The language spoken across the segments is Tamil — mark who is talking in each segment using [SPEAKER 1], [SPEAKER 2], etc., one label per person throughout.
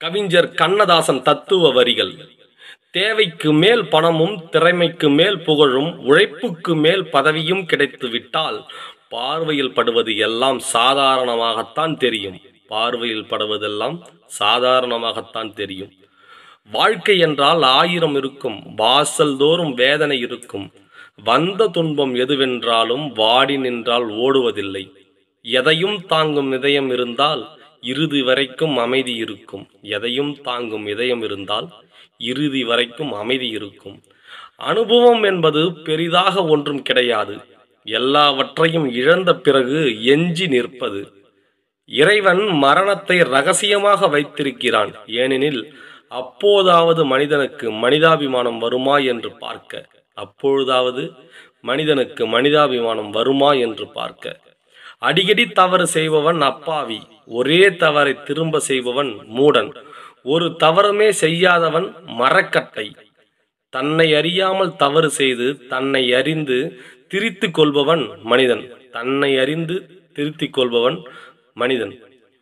[SPEAKER 1] கவிஞர் கண்ணதாசன் தத்துவ வரிகள் தேவைக்கு மேல் பணமும் திறமைக்கு மேல் புகழும் உழைப்புக்கு மேல் பதவியும் கிடைத்து விட்டால் பார்வையில் படுவது எல்லாம் சாதாரணமாகத்தான் தெரியும் பார்வையில் படுவதெல்லாம் சாதாரணமாகத்தான் தெரியும் வாழ்க்கை என்றால் ஆயிரம் இருக்கும் வாசல் தோறும் வேதனை இருக்கும் வந்த துன்பம் எதுவென்றாலும் வாடி நின்றால் ஓடுவதில்லை எதையும் தாங்கும் இதயம் இருந்தால் இறுதி வரைக்கும் அமைதி இருக்கும் எதையும் தாங்கும் இதயம் இருந்தால் இறுதி வரைக்கும் அமைதி இருக்கும் அனுபவம் என்பது பெரிதாக ஒன்றும் கிடையாது எல்லாவற்றையும் இழந்த பிறகு எஞ்சி நிற்பது இறைவன் மரணத்தை ரகசியமாக வைத்திருக்கிறான் ஏனெனில் அப்போதாவது மனிதனுக்கு மனிதாபிமானம் வருமா என்று பார்க்க அப்பொழுதாவது மனிதனுக்கு மனிதாபிமானம் வருமா என்று பார்க்க அடிக்கடி தவறு செய்பவன் அப்பாவி ஒரே தவறை திரும்ப செய்பவன் மூடன் ஒரு தவறுமே செய்யாதவன் மரக்கட்டை தன்னை அறியாமல் தவறு செய்து தன்னை அறிந்து திரித்துக் கொள்பவன் மனிதன் தன்னை அறிந்து திருத்திக் கொள்பவன் மனிதன்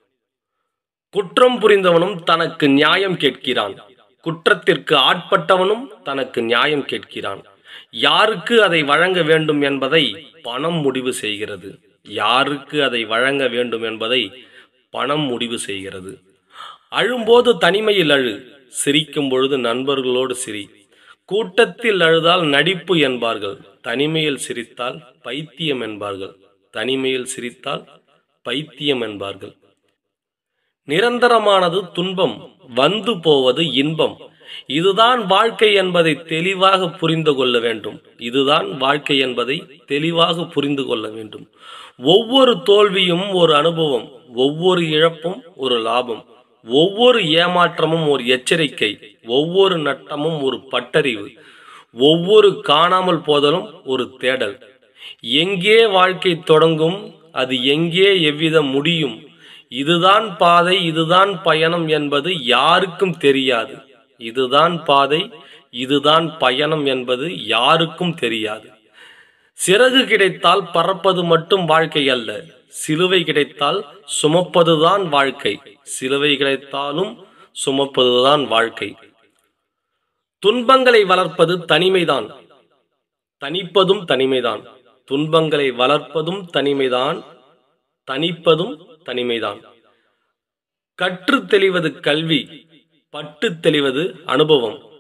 [SPEAKER 1] குற்றம் புரிந்தவனும் தனக்கு நியாயம் கேட்கிறான் குற்றத்திற்கு ஆட்பட்டவனும் தனக்கு நியாயம் கேட்கிறான் யாருக்கு அதை வழங்க வேண்டும் என்பதை பணம் முடிவு செய்கிறது யாருக்கு அதை வழங்க வேண்டும் என்பதை பணம் முடிவு செய்கிறது அழும்போது தனிமையில் அழு சிரிக்கும் பொழுது நண்பர்களோடு சிரி கூட்டத்தில் அழுதால் நடிப்பு என்பார்கள் தனிமையில் சிரித்தால் பைத்தியம் என்பார்கள் தனிமையில் சிரித்தால் பைத்தியம் என்பார்கள் நிரந்தரமானது துன்பம் வந்து போவது இன்பம் இதுதான் வாழ்க்கை என்பதை தெளிவாக புரிந்து கொள்ள வேண்டும் இதுதான் வாழ்க்கை என்பதை தெளிவாக புரிந்து கொள்ள வேண்டும் ஒவ்வொரு தோல்வியும் ஒரு அனுபவம் ஒவ்வொரு இழப்பும் ஒரு லாபம் ஒவ்வொரு ஏமாற்றமும் ஒரு எச்சரிக்கை ஒவ்வொரு நட்டமும் ஒரு பட்டறிவு ஒவ்வொரு காணாமல் போதலும் ஒரு தேடல் எங்கே வாழ்க்கை தொடங்கும் அது எங்கே எவ்விதம் முடியும் இதுதான் பாதை இதுதான் பயணம் என்பது யாருக்கும் தெரியாது இதுதான் பாதை இதுதான் பயணம் என்பது யாருக்கும் தெரியாது சிறகு கிடைத்தால் பறப்பது மட்டும் வாழ்க்கை அல்ல சிலுவை கிடைத்தால் சுமப்பதுதான் வாழ்க்கை சிலுவை கிடைத்தாலும் சுமப்பதுதான் வாழ்க்கை துன்பங்களை வளர்ப்பது தனிமைதான் தனிப்பதும் தனிமைதான் துன்பங்களை வளர்ப்பதும் தனிமைதான் தனிப்பதும் தனிமைதான் கற்று தெளிவது கல்வி பட்டு தெளிவது அனுபவம்